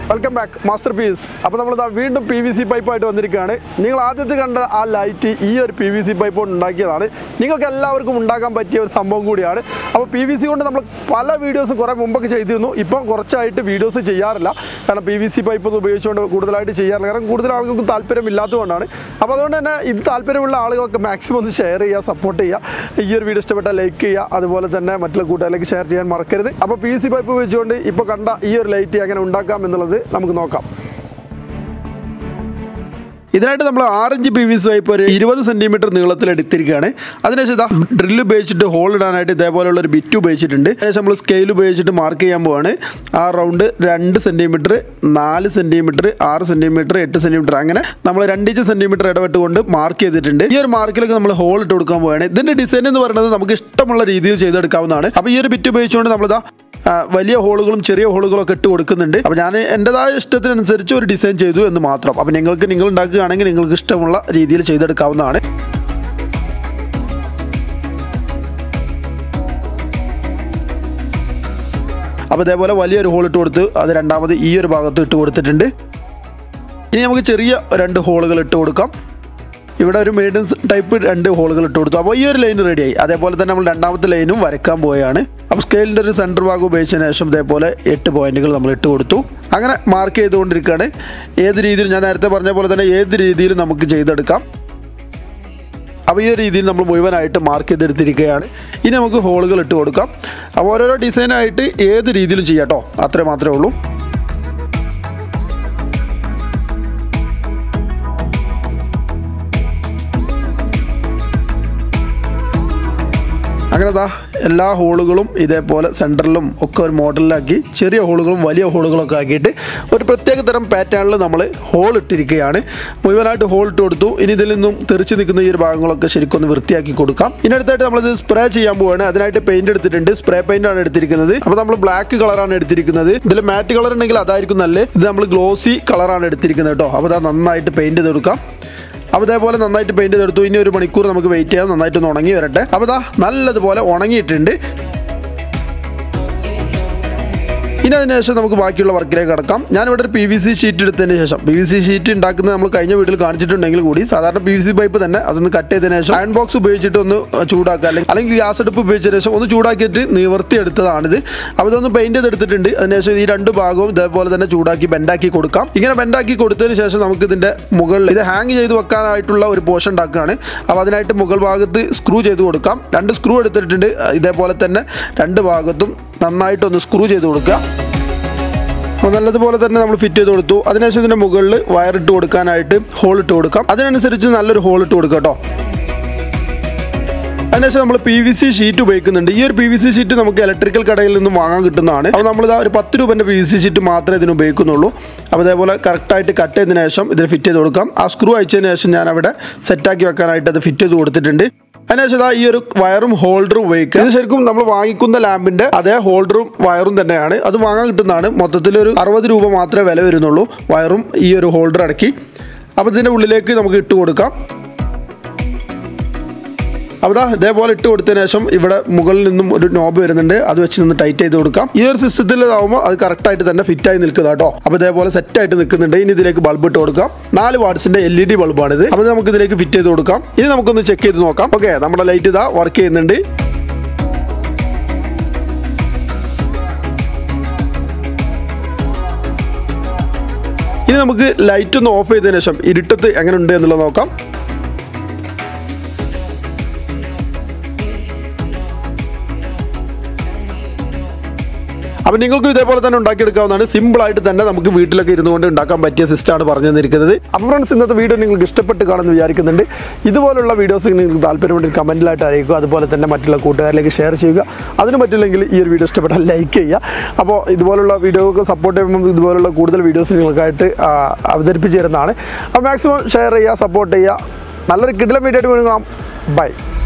welcome back master piece അപ്പോൾ നമ്മൾ വീണ്ടും പി വി സി പൈപ്പായിട്ട് വന്നിരിക്കുകയാണ് നിങ്ങൾ ആദ്യത്തെ കണ്ട ആ ലൈറ്റ് ഈ ഒരു പി വി സി പൈപ്പ് കൊണ്ട് ഉണ്ടാക്കിയതാണ് നിങ്ങൾക്ക് എല്ലാവർക്കും ഉണ്ടാക്കാൻ പറ്റിയ ഒരു സംഭവം കൂടിയാണ് അപ്പോൾ പി വി സി കൊണ്ട് നമ്മൾ പല വീഡിയോസ് കുറേ മുമ്പൊക്കെ ചെയ്തിരുന്നു ഇപ്പം കുറച്ചായിട്ട് വീഡിയോസ് ചെയ്യാറില്ല കാരണം പി വി സി പൈപ്പ് ഉപയോഗിച്ചുകൊണ്ട് കൂടുതലായിട്ട് ചെയ്യാറില്ല കാരണം കൂടുതൽ ആളുകൾക്ക് താല്പര്യമില്ലാത്തതുകൊണ്ടാണ് അപ്പോൾ അതുകൊണ്ട് തന്നെ ഇത് താല്പര്യമുള്ള ആളുകളൊക്കെ മാക്സിമം ഒന്ന് ഷെയർ ചെയ്യുക സപ്പോർട്ട് ചെയ്യുക ഈ ഒരു വീഡിയോ ഇഷ്ടപ്പെട്ടാൽ ലൈക്ക് ചെയ്യുക അതുപോലെ തന്നെ മറ്റുള്ള കൂട്ടുകാരിലേക്ക് ഷെയർ ചെയ്യാൻ മറക്കരുത് അപ്പോൾ പി വി സി പൈപ്പ് ഉപയോഗിച്ചുകൊണ്ട് ഇപ്പോൾ കണ്ട ഈ ഒരു ലൈറ്റ് എങ്ങനെ ഉണ്ടാക്കാം എന്നുള്ളത് നമുക്ക് നോക്കാം ഇതിനായിട്ട് നമ്മൾ orange P V C pipe ഒരു ഇരുപത് സെന്റിമീറ്റർ നീളത്തിൽ എടുത്തിരിക്കുകയാണ് അതിനുശേഷം ഇതാ ഡ്രില്ല് ഉപയോഗിച്ചിട്ട് ഹോൾ ഇടാനായിട്ട് ഇതേപോലെയുള്ള ഒരു ബിറ്റ് ഉപയോഗിച്ചിട്ടുണ്ട് അതിനുശേഷം നമ്മൾ സ്കെയിൽ ഉപയോഗിച്ചിട്ട് മാർക്ക് ചെയ്യാൻ പോവാണ് ആ റൗണ്ട് രണ്ട് സെന്റിമീറ്റർ നാല് സെന്റിമീറ്റർ ആറ് സെന്റിമീറ്റർ എട്ട് സെന്റിമീറ്റർ അങ്ങനെ നമ്മൾ രണ്ടിഞ്ച് സെന്റിമീറ്റർ ഇടവിട്ട് കൊണ്ട് മാർക്ക് ചെയ്തിട്ടുണ്ട് ഈ ഒരു മാർക്കിലൊക്കെ നമ്മൾ ഹോൾ ഇട്ട് കൊടുക്കാൻ പോവുകയാണ് ഇതിന്റെ ഡിസൈൻ എന്ന് പറയുന്നത് നമുക്ക് ഇഷ്ടമുള്ള രീതിയിൽ ചെയ്തെടുക്കാവുന്നതാണ് അപ്പോൾ ഈ ഒരു ബിറ്റ് ഉപയോഗിച്ചുകൊണ്ട് നമ്മളിതാ ആ, വലിയ ഹോളുകളും ചെറിയ ഹോളുകളും ഒക്കെ ഇട്ട് കൊടുക്കുന്നുണ്ട് അപ്പോൾ ഞാൻ എൻ്റെതായ ഇഷ്ടത്തിനനുസരിച്ച് ഒരു ഡിസൈൻ ചെയ്തു എന്ന് മാത്രം അപ്പോൾ നിങ്ങൾക്ക് നിങ്ങൾ ഉണ്ടാക്കുകയാണെങ്കിൽ നിങ്ങൾക്ക് ഇഷ്ടമുള്ള രീതിയിൽ ചെയ്തെടുക്കാവുന്നതാണ് അപ്പോൾ ഇതേപോലെ വലിയൊരു ഹോൾ ഇട്ട് കൊടുത്ത് അത് രണ്ടാമത് ഈ ഒരു ഭാഗത്ത് ഇട്ട് കൊടുത്തിട്ടുണ്ട് ഇനി നമുക്ക് ചെറിയ രണ്ട് ഹോളുകൾ ഇട്ട് കൊടുക്കാം ഇവിടെ ഒരു മീഡിയം ടൈപ്പ് രണ്ട് ഹോളുകൾ ഇട്ട് കൊടുത്തു അപ്പോൾ ഈ ഒരു ലൈൻ റെഡിയായി അതേപോലെ തന്നെ നമ്മൾ രണ്ടാമത്തെ ലൈനും വരയ്ക്കാൻ പോവുകയാണ് അപ്പോൾ സ്കെയിലിൻ്റെ ഒരു സെൻറ്റർ ഭാഗം ഉപയോഗിച്ചതിന് ശേഷം ഇതേപോലെ എട്ട് പോയിന്റുകൾ നമ്മൾ ഇട്ട് കൊടുത്തു അങ്ങനെ മാർക്ക് ചെയ്തുകൊണ്ടിരിക്കുകയാണ് ഏത് രീതിയിൽ ഞാൻ നേരത്തെ പറഞ്ഞ പോലെ തന്നെ ഏത് രീതിയിലും നമുക്ക് ചെയ്തെടുക്കാം അപ്പോൾ ഈ ഒരു രീതിയിൽ നമ്മൾ മുഴുവനായിട്ട് മാർക്ക് ചെയ്തെടുത്തിരിക്കുകയാണ് ഇനി നമുക്ക് ഹോളുകൾ ഇട്ട് കൊടുക്കാം അപ്പോൾ ഓരോരോ ഡിസൈനായിട്ട് ഏത് രീതിയിലും ചെയ്യാം കേട്ടോ അത്രേ മാത്രമേ ഉള്ളൂ അങ്ങനെ ദാ എല്ലാ ഹോളുകളും ഇതേപോലെ സെൻറ്ററിലും ഒക്കെ ഒരു മോഡലിലാക്കി ചെറിയ ഹോളുകളും വലിയ ഹോളുകളൊക്കെ ആക്കിയിട്ട് ഒരു പ്രത്യേക തരം പാറ്റേണിൽ നമ്മൾ ഹോൾ ഇട്ടിരിക്കുകയാണ് മുഴുവനായിട്ട് ഹോൾ ഇട്ട് കൊടുത്തു ഇനി ഇതിൽ നിന്നും തെറിച്ച് നിൽക്കുന്ന ഈ ഒരു ഭാഗങ്ങളൊക്കെ ശരിക്കും ഒന്ന് വൃത്തിയാക്കി കൊടുക്കാം ഇനി അടുത്തായിട്ട് നമ്മളിത് സ്പ്രേ ചെയ്യാൻ പോവുകയാണ് അതിനായിട്ട് പെയിന്റ് എടുത്തിട്ടുണ്ട് സ്പ്രേ പെയിന്റ് ആണ് എടുത്തിരിക്കുന്നത് അപ്പോൾ നമ്മൾ ബ്ലാക്ക് കളറാണ് എടുത്തിരിക്കുന്നത് ഇതിൽ മാറ്റ് കളർ ഉണ്ടെങ്കിൽ അതായിരിക്കും നല്ലത് ഇത് നമ്മൾ ഗ്ലോസി കളറാണ് എടുത്തിരിക്കുന്നത് കേട്ടോ അപ്പോൾ അത് നന്നായിട്ട് പെയിന്റ് ചെയ്ത് കൊടുക്കാം അപ്പോൾ ഇതേപോലെ നന്നായിട്ട് പെയിന്റ് ചെയ്തെടുത്തു ഇനി ഒരു മണിക്കൂർ നമുക്ക് വെയിറ്റ് ചെയ്യാം നന്നായിട്ട് ഒന്ന് ഉണങ്ങി വരട്ടെ അപ്പോൾ ഇതാ നല്ലതുപോലെ ഉണങ്ങിയിട്ടുണ്ട് ഇനി അതിനുശേഷം നമുക്ക് ബാക്കിയുള്ള വർക്കിലേക്ക് കടക്കാം ഞാനിവിടെ ഒരു പി വി സി ഷീറ്റ് എടുത്തതിന് ശേഷം പി വി സി ഷീറ്റ് ഉണ്ടാക്കുന്നത് നമ്മൾ കഴിഞ്ഞ വീട്ടിൽ കാണിച്ചിട്ടുണ്ടെങ്കിൽ കൂടി സാധാരണ പി വി സി പൈപ്പ് തന്നെ അതൊന്ന് കട്ട് ചെയ്തതിന് ശേഷം അയൺ ബോക്സ് ഉപയോഗിച്ചിട്ട് ഒന്ന് ചൂടാക്കുക അല്ലെങ്കിൽ അല്ലെങ്കിൽ ഗ്യാസ് അടുപ്പ് ഉപയോഗിച്ചതിന് ശേഷം ഒന്ന് ചൂടാക്കിയിട്ട് നിവർത്തി എടുത്തതാണിത് അപ്പോൾ ഇതൊന്ന് പെയിന്റ് ചെയ്തെടുത്തിട്ടുണ്ട് അതിനുശേഷം ഈ രണ്ട് ഭാഗവും ഇതേപോലെ തന്നെ ചൂടാക്കി ബെൻഡാക്കി കൊടുക്കാം ഇങ്ങനെ ബെൻഡാക്കി കൊടുത്തതിന് ശേഷം നമുക്ക് ഇതിന്റെ മുകളിൽ ഇത് ഹാങ് ചെയ്ത് വെക്കാനായിട്ടുള്ള ഒരു പോർഷൻ ഉണ്ടാക്കുകയാണ് അപ്പോൾ അതിനായിട്ട് മുകൾ ഭാഗത്ത് സ്ക്രൂ ചെയ്ത് കൊടുക്കാം രണ്ട് സ്ക്രൂ എടുത്തിട്ടുണ്ട് ഇതേപോലെ തന്നെ രണ്ട് ഭാഗത്തും നന്നായിട്ടൊന്ന് സ്ക്രൂ ചെയ്ത് കൊടുക്കുക അപ്പോൾ നല്ലതുപോലെ തന്നെ നമ്മൾ ഫിറ്റ് ചെയ്ത് കൊടുത്തു അതിനുശേഷം ഇതിൻ്റെ മുകളിൽ വയറിട്ട് കൊടുക്കാനായിട്ട് ഹോൾ ഇട്ട് കൊടുക്കാം അതിനനുസരിച്ച് നല്ലൊരു ഹോൾ ഇട്ട് കൊടുക്കാം കേട്ടോ അതിനുശേഷം നമ്മൾ പി വി സി ഷീറ്റ് ഉപയോഗിക്കുന്നുണ്ട് ഈ ഒരു പി വി സി ഷീറ്റ് നമുക്ക് ഇലക്ട്രിക്കൽ കടയിൽ നിന്നും വാങ്ങാൻ കിട്ടുന്നതാണ് അപ്പോൾ നമ്മൾ ഒരു പത്ത് രൂപൻ്റെ പി വി സി ഷീറ്റ് മാത്രമേ ഇതിന് ഉപയോഗിക്കുന്നുള്ളൂ അപ്പോൾ അതേപോലെ കറക്റ്റായിട്ട് കട്ട് ചെയ്തതിന് ശേഷം ഇതിന് ഫിറ്റ് ചെയ്ത് കൊടുക്കാം ആ സ്ക്രൂ അയച്ചതിന് ശേഷം ഞാൻ അവിടെ സെറ്റാക്കി വെക്കാനായിട്ട് അത് ഫിറ്റ് ചെയ്ത് കൊടുത്തിട്ടുണ്ട് അതിനുശേഷം ദാ ഈ ഒരു വയറും ഹോൾഡറും ഉപയോഗിക്കുക ഇത് ശരിക്കും നമ്മൾ വാങ്ങിക്കുന്ന ലാമ്പിന്റെ അതേ ഹോൾഡറും വയറും തന്നെയാണ് അത് വാങ്ങാൻ കിട്ടുന്നതാണ് മൊത്തത്തിൽ ഒരു അറുപത് രൂപ മാത്രമേ വില വരുന്നുള്ളൂ വയറും ഈ ഒരു ഹോൾഡർ അടക്കി അപ്പോൾ ഇതിൻ്റെ ഉള്ളിലേക്ക് നമുക്ക് ഇട്ട് കൊടുക്കാം അപ്പോൾ ദാ ഇതേപോലെ ഇട്ട് കൊടുത്തതിന് ശേഷം ഇവിടെ മുകളിൽ നിന്നും ഒരു നോബ് വരുന്നുണ്ട് അത് വെച്ച് നിന്ന് ടൈറ്റ് ചെയ്ത് കൊടുക്കാം ഈ ഒരു സിസ്റ്റത്തിൽ ആവുമ്പോൾ അത് കറക്റ്റായിട്ട് തന്നെ ഫിറ്റായി നിൽക്കുക കേട്ടോ അപ്പോൾ ഇതേപോലെ സെറ്റായിട്ട് നിൽക്കുന്നുണ്ട് ഇനി ഇതിലേക്ക് ബൾബ് ഇട്ട് കൊടുക്കാം നാല് വാട്സിന്റെ എൽ ഇ ഡി ബൾബാണിത് അപ്പോൾ ഇത് നമുക്ക് ഇതിലേക്ക് ഫിറ്റ് ചെയ്ത് കൊടുക്കാം ഇനി നമുക്കൊന്ന് ചെക്ക് ചെയ്ത് നോക്കാം ഓക്കെ നമ്മുടെ ലൈറ്റ് ഇതാ വർക്ക് ചെയ്യുന്നുണ്ട് ഇനി നമുക്ക് ലൈറ്റ് ഒന്ന് ഓഫ് ചെയ്തതിനു ശേഷം ഇരുട്ടത്ത് എങ്ങനെ ഉണ്ട് എന്നുള്ളത് നോക്കാം അപ്പം നിങ്ങൾക്ക് ഇതേപോലെ തന്നെ ഉണ്ടാക്കിയെടുക്കാവുന്നതാണ് സിമ്പിൾ ആയിട്ട് തന്നെ നമുക്ക് വീട്ടിലൊക്കെ ഇരുന്നുകൊണ്ട് ഉണ്ടാക്കാൻ പറ്റിയ സിസ്റ്റമാണ് പറഞ്ഞു തന്നിരിക്കുന്നത് അപ്പം ഫ്രണ്ട്സ് ഇന്നത്തെ വീഡിയോ നിങ്ങൾക്ക് ഇഷ്ടപ്പെട്ട് കാണുമെന്ന് വിചാരിക്കുന്നുണ്ട് ഇതുപോലുള്ള വീഡിയോസ് നിങ്ങൾക്ക് താല്പര്യമുണ്ടെങ്കിൽ കമൻറ്റിലായിട്ട് അറിയിക്കുക അതുപോലെ തന്നെ മറ്റുള്ള കൂട്ടുകാരിലേക്ക് ഷെയർ ചെയ്യുക അതിന് പറ്റില്ലെങ്കിൽ ഈ ഒരു വീഡിയോ ഇഷ്ടപ്പെട്ടാൽ ലൈക്ക് ചെയ്യുക അപ്പോൾ ഇതുപോലുള്ള വീഡിയോക്ക് സപ്പോർട്ട് ചെയ്യുമ്പോൾ ഇതുപോലുള്ള കൂടുതൽ വീഡിയോസ് നിങ്ങൾക്കായിട്ട് ആ, അവതരിപ്പിച്ച് തരുന്നതാണ് അപ്പോൾ മാക്സിമം ഷെയർ ചെയ്യുക സപ്പോർട്ട് ചെയ്യുക നല്ലൊരു കിടിലം വീഡിയോ ആയിട്ട് വീണ്ടും കാണാം ബൈ